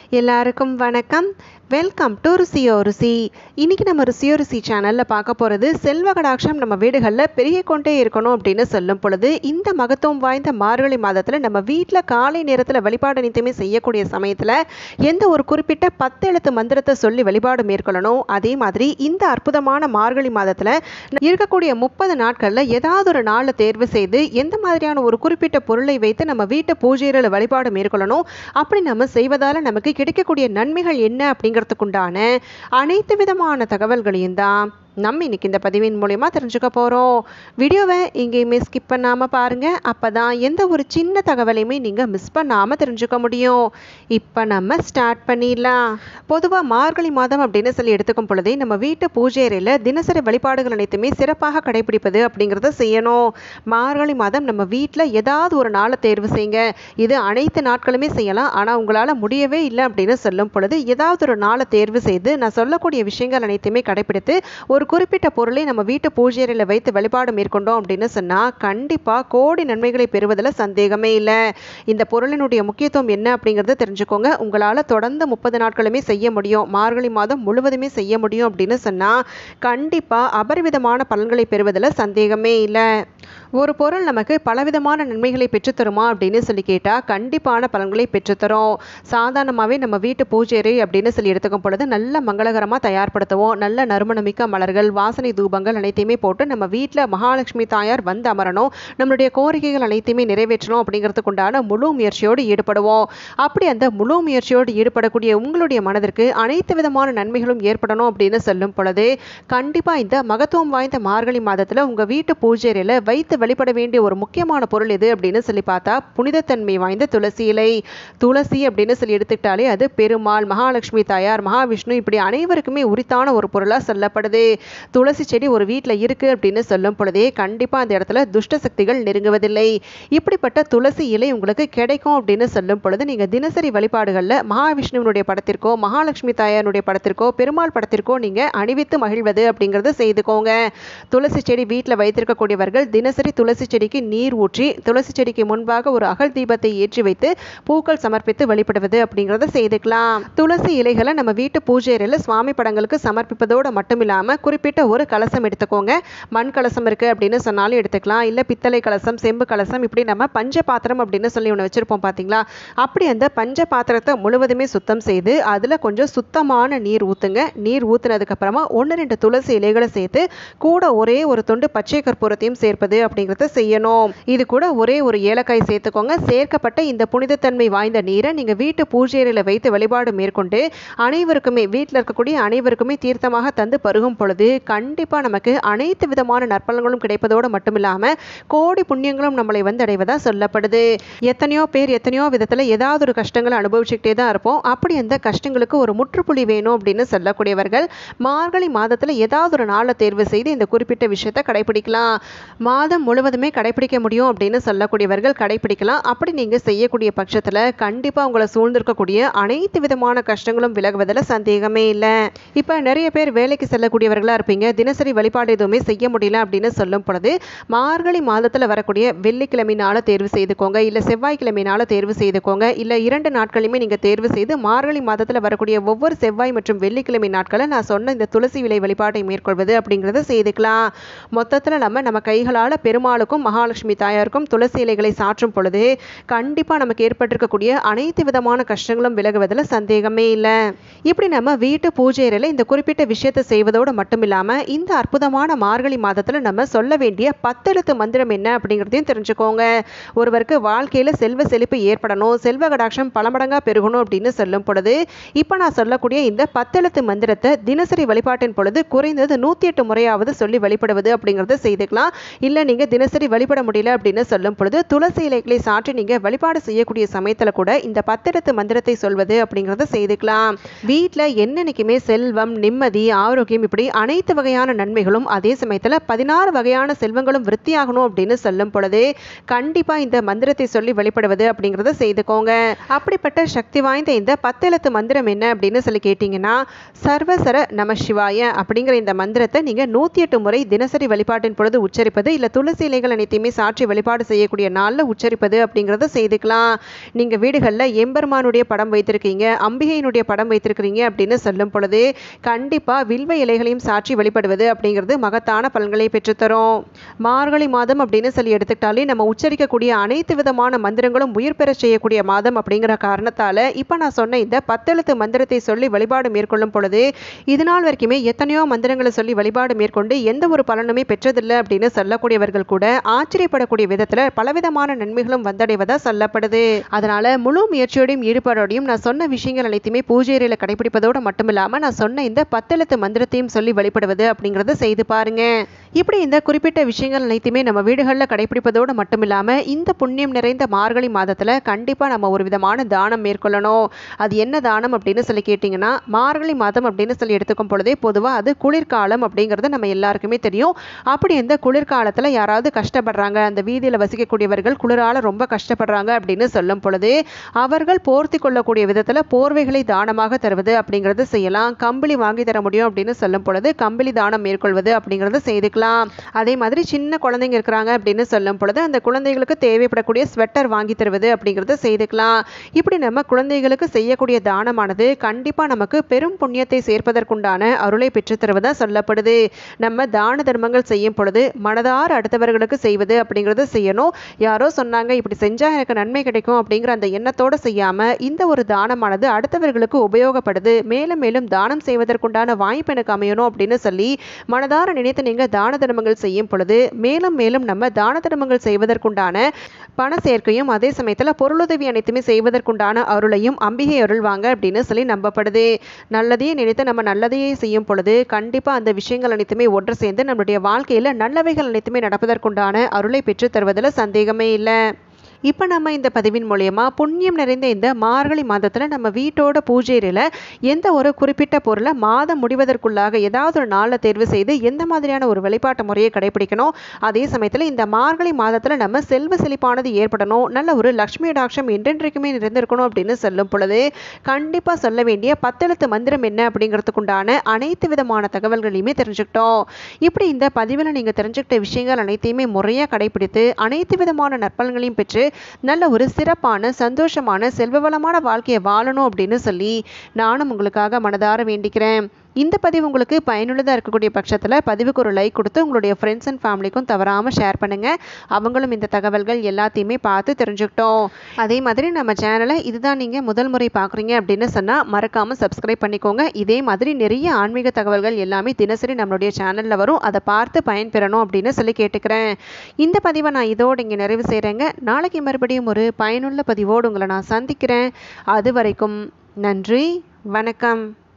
எல்லாருக்கும் வணக்கம் welcome to ருசியோ ருசி இன்னைக்கு நம்ம ருசியோ ருசி சேனலில் பார்க்க போகிறது செல்வ கடாட்சம் நம்ம வீடுகளில் பெருகி கொண்டே இருக்கணும் அப்படின்னு சொல்லும் பொழுது இந்த மகத்துவம் வாய்ந்த மார்கழி மாதத்தில் நம்ம வீட்டில் காலை நேரத்தில் வழிபாடு நித்தியமே செய்யக்கூடிய சமயத்தில் எந்த ஒரு குறிப்பிட்ட பத்து எழுத்து மந்திரத்தை சொல்லி வழிபாடு மேற்கொள்ளணும் அதே மாதிரி இந்த அற்புதமான மார்கழி மாதத்தில் இருக்கக்கூடிய முப்பது நாட்களில் ஏதாவது ஒரு நாளில் தேர்வு செய்து எந்த மாதிரியான ஒரு குறிப்பிட்ட பொருளை வைத்து நம்ம வீட்டு பூஜைகளில் வழிபாடு மேற்கொள்ளணும் அப்படி நம்ம செய்வதால் நமக்கு கிடைக்கக்கூடிய நன்மைகள் என்ன அப்படிங்கிறதுக்குண்டான அனைத்து விதமான தகவல்களையும் தான் நம்ம இன்னைக்கு இந்த பதிவின் மூலயமா தெரிஞ்சுக்க போகிறோம் வீடியோவை எங்கேயுமே ஸ்கிப் பண்ணாமல் பாருங்கள் அப்போ தான் எந்த ஒரு சின்ன தகவலையுமே நீங்கள் மிஸ் பண்ணாமல் தெரிஞ்சுக்க முடியும் இப்போ நம்ம ஸ்டார்ட் பண்ணிடலாம் பொதுவாக மார்கழி மாதம் அப்படின்னு சொல்லி எடுத்துக்கும் பொழுதே நம்ம வீட்டு பூஜை அறையில் தினசரி வழிபாடுகள் அனைத்துமே சிறப்பாக கடைபிடிப்பது அப்படிங்கிறத செய்யணும் மார்கழி மாதம் நம்ம வீட்டில் ஏதாவது ஒரு நாளை தேர்வு செய்யுங்க இது அனைத்து நாட்களுமே செய்யலாம் ஆனால் உங்களால் முடியவே இல்லை அப்படின்னு சொல்லும் பொழுது ஏதாவது ஒரு நாளை தேர்வு செய்து நான் சொல்லக்கூடிய விஷயங்கள் அனைத்துமே கடைபிடித்து ஒரு குறிப்பிட்ட பொருளை நம்ம வீட்டு பூஜை அறையில் வைத்து வழிபாடு மேற்கொண்டோம் அப்படின்னு சொன்னால் கண்டிப்பாக கோடி நன்மைகளை பெறுவதில் சந்தேகமே இல்லை இந்த பொருளினுடைய முக்கியத்துவம் என்ன அப்படிங்கிறத தெரிஞ்சுக்கோங்க உங்களால் தொடர்ந்து முப்பது நாட்களுமே செய்ய முடியும் மார்கழி மாதம் முழுவதுமே செய்ய முடியும் அப்படின்னு சொன்னால் கண்டிப்பாக அபரிவிதமான பலன்களை பெறுவதில் சந்தேகமே இல்லை ஒரு பொருள் நமக்கு பலவிதமான நன்மைகளை பெற்றுத்தருமா அப்படின்னு சொல்லி கேட்டால் கண்டிப்பான பலன்களை பெற்றுத்தரும் சாதாரணமாகவே நம்ம வீட்டு பூஜை அப்படின்னு சொல்லி எடுத்துக்கும் பொழுது நல்ல மங்களகரமாக தயார்படுத்துவோம் நல்ல நறுமணமிக்க மலர்கள் வாசனை தூபங்கள் அனைத்தையுமே போட்டு நம்ம வீட்டில் மகாலட்சுமி தாயார் வந்து அமரணும் நம்மளுடைய கோரிக்கைகள் அனைத்தையுமே நிறைவேற்றணும் அப்படிங்கிறதுக்கு உண்டான முழு முயற்சியோடு ஈடுபடுவோம் அப்படி அந்த முழு முயற்சியோடு ஈடுபடக்கூடிய உங்களுடைய மனதிற்கு அனைத்து விதமான நன்மைகளும் ஏற்படணும் அப்படின்னு சொல்லும் பொழுது கண்டிப்பாக இந்த மகத்துவம் வாய்ந்த மார்கழி மாதத்தில் உங்கள் வீட்டு பூஜையில் வைத்து வழிபட வேண்டிய ஒரு முக்கியமான பொருள் எது அப்படின்னு சொல்லி பார்த்தா புனிதத்தன்மை வாய்ந்த துளசி இலை துளசி அப்படின்னு சொல்லி எடுத்துக்கிட்டாலே அது பெருமாள் மகாலட்சுமி தாயார் மகாவிஷ்ணு இப்படி அனைவருக்குமே உரித்தான ஒரு பொருளாக சொல்லப்படுது துளசி செடி ஒரு வீட்டில் இருக்குது அப்படின்னு சொல்லும் பொழுதே கண்டிப்பாக அந்த இடத்துல துஷ்ட சக்திகள் நெருங்குவதில்லை இப்படிப்பட்ட துளசி இலை உங்களுக்கு கிடைக்கும் அப்படின்னு சொல்லும் பொழுது நீங்கள் தினசரி வழிபாடுகளில் மகாவிஷ்ணுவினுடைய படத்திற்கோ மகாலட்சுமி தாயாருடைய படத்திற்கோ பெருமாள் படத்திற்கோ நீங்கள் அணிவித்து மகிழ்வது அப்படிங்கிறத செய்துக்கோங்க துளசி செடி வீட்டில் வைத்திருக்கக்கூடியவர்கள் தினசரி துளசி செடிக்கு நீர் ஊற்றி துளசி செடிக்கு முன்பாக ஒரு அகல் தீபத்தை ஏற்றி வைத்து பூக்கள் சமர்ப்பித்து வழிபடுவது அப்படிங்கிறத செய்துக்கலாம் துளசி இலைகளை நம்ம வீட்டு பூஜை அறையில் சுவாமி படங்களுக்கு சமர்ப்பிப்பதோடு மட்டும் இல்லாமல் குறிப்பிட்ட ஒரு கலசம் எடுத்துக்கோங்க மண் கலசம் இருக்குது அப்படின்னு சொன்னாலும் எடுத்துக்கலாம் இல்லை பித்தளை கலசம் செம்பு கலசம் இப்படி நம்ம பஞ்ச பாத்திரம் அப்படின்னு சொல்லி ஒன்று வச்சுருப்போம் பார்த்தீங்களா அப்படி அந்த பஞ்ச பாத்திரத்தை முழுவதுமே சுத்தம் செய்து அதில் கொஞ்சம் சுத்தமான நீர் ஊற்றுங்க நீர் ஊற்றுனதுக்கப்புறமா ஒன்று ரெண்டு துளசி இலைகளை சேர்த்து கூட ஒரே ஒரு துண்டு பச்சை கற்பூரத்தையும் சேர்ப்பது அப்படிங்கிறத செய்யணும் இது கூட ஒரே ஒரு ஏலக்காய் சேர்த்துக்கோங்க சேர்க்கப்பட்ட இந்த புனிதத்தன்மை வாய்ந்த நீரை நீங்கள் வீட்டு பூஜையில் வைத்து வழிபாடு மேற்கொண்டு அனைவருக்குமே வீட்டில் இருக்கக்கூடிய அனைவருக்குமே தீர்த்தமாக தந்து பருகும் பொழுது கண்டிப்பாக நமக்கு அனைத்து விதமான நற்பலன்களும் கிடைப்பதோடு மட்டும் இல்லாமல் கோடி புண்ணியங்களும் நம்மளை வந்து அடைவதாக சொல்லப்படுது எத்தனையோ பேர் எத்தனையோ விதத்தில் ஏதாவது ஒரு கஷ்டங்களை அனுபவிச்சுக்கிட்டே தான் இருப்போம் அப்படி அந்த கஷ்டங்களுக்கு ஒரு முற்றுப்புள்ளி வேணும் அப்படின்னு சொல்லக்கூடியவர்கள் மார்கழி மாதத்தில் ஏதாவது ஒரு நாளை தேர்வு செய்து இந்த குறிப்பிட்ட விஷயத்தை கடைபிடிக்கலாம் மாதம் முழுவதுமே கடைபிடிக்க முடியும் அப்படின்னு சொல்லக்கூடியவர்கள் கடைபிடிக்கலாம் அப்படி நீங்கள் செய்யக்கூடிய பட்சத்தில் கண்டிப்பாக உங்களை சூழ்ந்திருக்கக்கூடிய அனைத்து விதமான கஷ்டங்களும் விலகுவதில் சந்தேகமே இல்லை இப்போ நிறைய பேர் வேலைக்கு செல்லக்கூடியவர்களாக இருப்பீங்க தினசரி வழிபாடு எதுவுமே செய்ய முடியல அப்படின்னு சொல்லும் பொழுது மார்கழி மாதத்தில் வரக்கூடிய வெள்ளிக்கிழமைனால தேர்வு செய்துக்கோங்க இல்லை செவ்வாய்க்கிழமைனால தேர்வு செய்துக்கோங்க இல்லை இரண்டு நாட்களுமே நீங்கள் தேர்வு செய்து மார்கழி மாதத்தில் வரக்கூடிய ஒவ்வொரு செவ்வாய் மற்றும் வெள்ளிக்கிழமை நாட்களை நான் சொன்ன இந்த துளசி விலை வழிபாட்டை மேற்கொள்வது அப்படிங்கிறத செய்துக்கலாம் மொத்தத்தில் நம்ம நம்ம கைகளால் பெருமாளுக்கும் மகாலட்சுமி தாயாருக்கும் துளசி இலைகளை சாற்றும் பொழுது கண்டிப்பாக நமக்கு ஏற்பட்டிருக்கக்கூடிய அனைத்து விதமான கஷ்டங்களும் விலகுவதில் சந்தேகமே இல்லை இப்படி நம்ம வீட்டு பூஜை அறையில் இந்த குறிப்பிட்ட விஷயத்தை செய்வதோடு மட்டும் இல்லாமல் இந்த அற்புதமான மார்கழி மாதத்தில் நம்ம சொல்ல வேண்டிய பத்தெழுத்து மந்திரம் என்ன அப்படிங்கிறதையும் தெரிஞ்சுக்கோங்க ஒருவருக்கு வாழ்க்கையில் செல்வ செழிப்பு ஏற்படணும் செல்வ கடாட்சம் பல மடங்காக பெருகணும் அப்படின்னு சொல்லும் பொழுது இப்போ நான் சொல்லக்கூடிய இந்த பத்தெழுத்து மந்திரத்தை தினசரி வழிபாட்டின் பொழுது குறைந்தது நூற்றி எட்டு முறையாவது சொல்லி வழிபடுவது அப்படிங்கிறத செய்துக்கலாம் இல்லை நீங்கள் தினசரி வழிபட முடியல அப்படின்னு சொல்லும் பொழுது துளசி இலைகளை சாற்றி நீங்கள் வழிபாடு செய்யக்கூடிய சமயத்தில் கூட இந்த பத்தெழுத்து மந்திரத்தை சொல்வது அப்படிங்கிறத செய்துக்கலாம் வீட்டில் என்னன்னைக்குமே செல்வம் நிம்மதி ஆரோக்கியம் இப்படி அனைத்து வகையான நன்மைகளும் அதே சமயத்தில் பதினாறு வகையான செல்வங்களும் விருத்தியாகணும் அப்படின்னு சொல்லும் பொழுது கண்டிப்பாக இந்த மந்திரத்தை சொல்லி வெளிப்படுவது அப்படிங்கிறத செய்துக்கோங்க அப்படிப்பட்ட சக்தி வாய்ந்த இந்த பத்தெழுத்து மந்திரம் என்ன அப்படின்னு சொல்லி கேட்டிங்கன்னா சர்வசர நம சிவாய அப்படிங்கிற இந்த மந்திரத்தை நீங்கள் நூற்றி எட்டு முறை தினசரி வழிபாட்டின் பொழுது உச்சரிப்பது இல்லை துளசி இலைகள் அனைத்தையுமே சாட்சி வழிபாடு செய்யக்கூடிய நாளில் உச்சரிப்பது அப்படிங்கிறத செய்துக்கலாம் நீங்கள் வீடுகளில் எம்பெருமானுடைய படம் வைத்திருக்கீங்க அம்பிகையினுடைய படம் வைத்திருக்கிறீங்க அப்படின்னு சொல்லும் பொழுது கண்டிப்பாக வில்வ இலைகளையும் சாட்சி வெளிப்படுவது அப்படிங்கிறது மகத்தான பலன்களை பெற்றுத்தரும் மார்கழி மாதம் அப்படின்னு சொல்லி எடுத்துக்கிட்டாலே நம்ம உச்சரிக்கக்கூடிய அனைத்து விதமான மந்திரங்களும் உயிர் பெற செய்யக்கூடிய மாதம் அப்படிங்கிற காரணத்தால் இப்போ நான் சொன்ன இந்த பத்தெழுத்து மந்திரத்தை சொல்லி வழிபாடு மேற்கொள்ளும் பொழுது இது நாள் வரைக்குமே எத்தனையோ மந்திரங்களை சொல்லி வழிபாடு மேற்கொண்டு எந்த ஒரு பலனுமே பெற்றதில்லை அப்படின்னு சொல்லக்கூடியவர்கள் கூட ஆச்சரியப்படக்கூடிய விதத்தில் பலவிதமான நன்மைகளும் வந்தடைவதாக சொல்லப்படுது அதனால முழு முயற்சியோடையும் ஈடுபாடோடையும் நான் சொன்ன விஷயங்கள் அனைத்துமே பூஜை அறையில் கடைபிடிப்பதோடு மட்டும் இல்லாமல் நான் சொன்ன இந்த பத்தெழுத்து மந்திரத்தையும் சொல்லி வழிபடுவது அப்படிங்கிறத செய்து பாருங்க இப்படி இந்த குறிப்பிட்ட விஷயங்கள் அனைத்துமே நம்ம வீடுகளில் கடைபிடிப்பதோடு மட்டும் இல்லாமல் இந்த புண்ணியம் நிறைந்த மார்கழி மாதத்தில் கண்டிப்பாக நம்ம ஒரு விதமான தானம் மேற்கொள்ளணும் அது என்ன தானம் அப்படின்னு சொல்லி கேட்டிங்கன்னா மார்கழி மாதம் அப்படின்னு சொல்லி எடுத்துக்கும் பொழுதே பொதுவாக அது குளிர்காலம் அப்படிங்கிறது நம்ம எல்லாருக்குமே தெரியும் அப்படி இந்த குளிர்காலத்தில் யாராவது கஷ்டப்படுறாங்க அந்த வீதியில் வசிக்கக்கூடியவர்கள் குளிரால் ரொம்ப கஷ்டப்படுறாங்க அப்படின்னு சொல்லும் பொழுது அவர்கள் போர்த்தி கொள்ளக்கூடிய விதத்தில் போர்வைகளை தானமாக தருவது அப்படிங்கிறது செய்யலாம் கம்பளி வாங்கி தர முடியும் அப்படின்னு சொல்லும் பொழுது கம்பளி தானம் மேற்கொள்வது அப்படிங்கிறத செய்துக்கலாம் அதே மாதிரி சின்ன குழந்தைங்க இருக்கிறாங்க அப்படின்னு சொல்லும் பொழுது அந்த குழந்தைகளுக்கு தேவைப்படக்கூடிய ஸ்வெட்டர் வாங்கி தருவது அப்படிங்கிறத செய்துக்கலாம் இப்படி நம்ம குழந்தைகளுக்கு செய்யக்கூடிய தானமானது கண்டிப்பாக நமக்கு பெரும் புண்ணியத்தை சேர்ப்பதற்குண்டான அருளை பெற்றுத் தருவதாக சொல்லப்படுது நம்ம தான தர்மங்கள் செய்யும் பொழுது மனதார அடுத்தவர்களுக்கு செய்வது அப்படிங்கிறத செய்யணும் யாரோ சொன்னாங்க இப்படி செஞ்சால் எனக்கு நன்மை கிடைக்கும் அப்படிங்கிற அந்த எண்ணத்தோடு செய்யாமல் இந்த ஒரு தானமானது அடுத்தவர்களுக்கு உபயோகப்படுது மேலும் மேலும் தானம் செய்வதற்குண்டான வாய்ப்பு எனக்கு அமையணும் அப்படின்னு சொல்லி மனதார நினைத்து நீங்கள் தான தர்மங்கள் செய்யும் பொழுது மேலும் மேலும் நம்ம தான தர்மங்கள் செய்வதற்குண்டான பண சேர்க்கையும் அதே சமயத்தில் பொருளுதவி அனைத்துமே செய்வதற்குண்டான அருளையும் அம்பிகை அருள்வாங்க அப்படின்னு சொல்லி நம்பப்படுது நல்லதையே நினைத்து நம்ம நல்லதையே செய்யும் பொழுது கண்டிப்பாக அந்த விஷயங்கள் அனைத்துமே ஒன்று சேர்ந்து நம்மளுடைய வாழ்க்கையில் நல்லவைகள் அனைத்துமே நடப்பதற்குண்டான அருளை பெற்று தருவதில் சந்தேகமே இல்லை இப்போ நம்ம இந்த பதிவின் மூலயமா புண்ணியம் நிறைந்த இந்த மார்கழி மாதத்தில் நம்ம வீட்டோட பூஜையில் எந்த ஒரு குறிப்பிட்ட பொருளை மாதம் முடிவதற்குள்ளாக ஏதாவது ஒரு நாளில் தேர்வு செய்து எந்த மாதிரியான ஒரு வழிபாட்டு முறையை கடைபிடிக்கணும் அதே சமயத்தில் இந்த மார்கழி மாதத்தில் நம்ம செல்வ செழிப்பானது ஏற்படணும் நல்ல ஒரு லக்ஷ்மி டாக்ஷம் என்றென்றைக்குமே நிறைந்திருக்கணும் அப்படின்னு சொல்லும் பொழுது கண்டிப்பாக சொல்ல வேண்டிய பத்தெழுத்து மந்திரம் என்ன அப்படிங்கிறதுக்குண்டான அனைத்து விதமான தகவல்களையுமே தெரிஞ்சுக்கிட்டோம் இப்படி இந்த பதிவில் நீங்கள் தெரிஞ்சுக்கிட்ட விஷயங்கள் அனைத்தையுமே முறையாக கடைபிடித்து அனைத்து விதமான நற்பலன்களையும் பெற்று நல்ல ஒரு சிறப்பான சந்தோஷமான செல்வவளமான வாழ்க்கையை வாழணும் அப்படின்னு சொல்லி நானும் உங்களுக்காக மனதார வேண்டிக்கிறேன் இந்த பதிவு உங்களுக்கு பயனுள்ளதாக இருக்கக்கூடிய பட்சத்தில் பதிவுக்கு ஒரு லைக் கொடுத்து உங்களுடைய ஃப்ரெண்ட்ஸ் அண்ட் ஃபேமிலிக்கும் தவறாமல் ஷேர் பண்ணுங்கள் அவங்களும் இந்த தகவல்கள் எல்லாத்தையுமே பார்த்து தெரிஞ்சுக்கிட்டோம் அதே மாதிரி நம்ம சேனலை இதுதான் நீங்கள் முதல் முறை பார்க்குறீங்க அப்படின்னு சொன்னால் மறக்காமல் சப்ஸ்கிரைப் பண்ணிக்கோங்க இதே மாதிரி நிறைய ஆன்மீக தகவல்கள் எல்லாமே தினசரி நம்மளுடைய சேனலில் வரும் அதை பார்த்து பயன்பெறணும் அப்படின்னு சொல்லி கேட்டுக்கிறேன் இந்த பதிவை நான் இதோடு இங்கே நிறைவு செய்கிறேங்க நாளைக்கு மறுபடியும் ஒரு பயனுள்ள பதிவோடு உங்களை நான் சந்திக்கிறேன் அது வரைக்கும் நன்றி வணக்கம்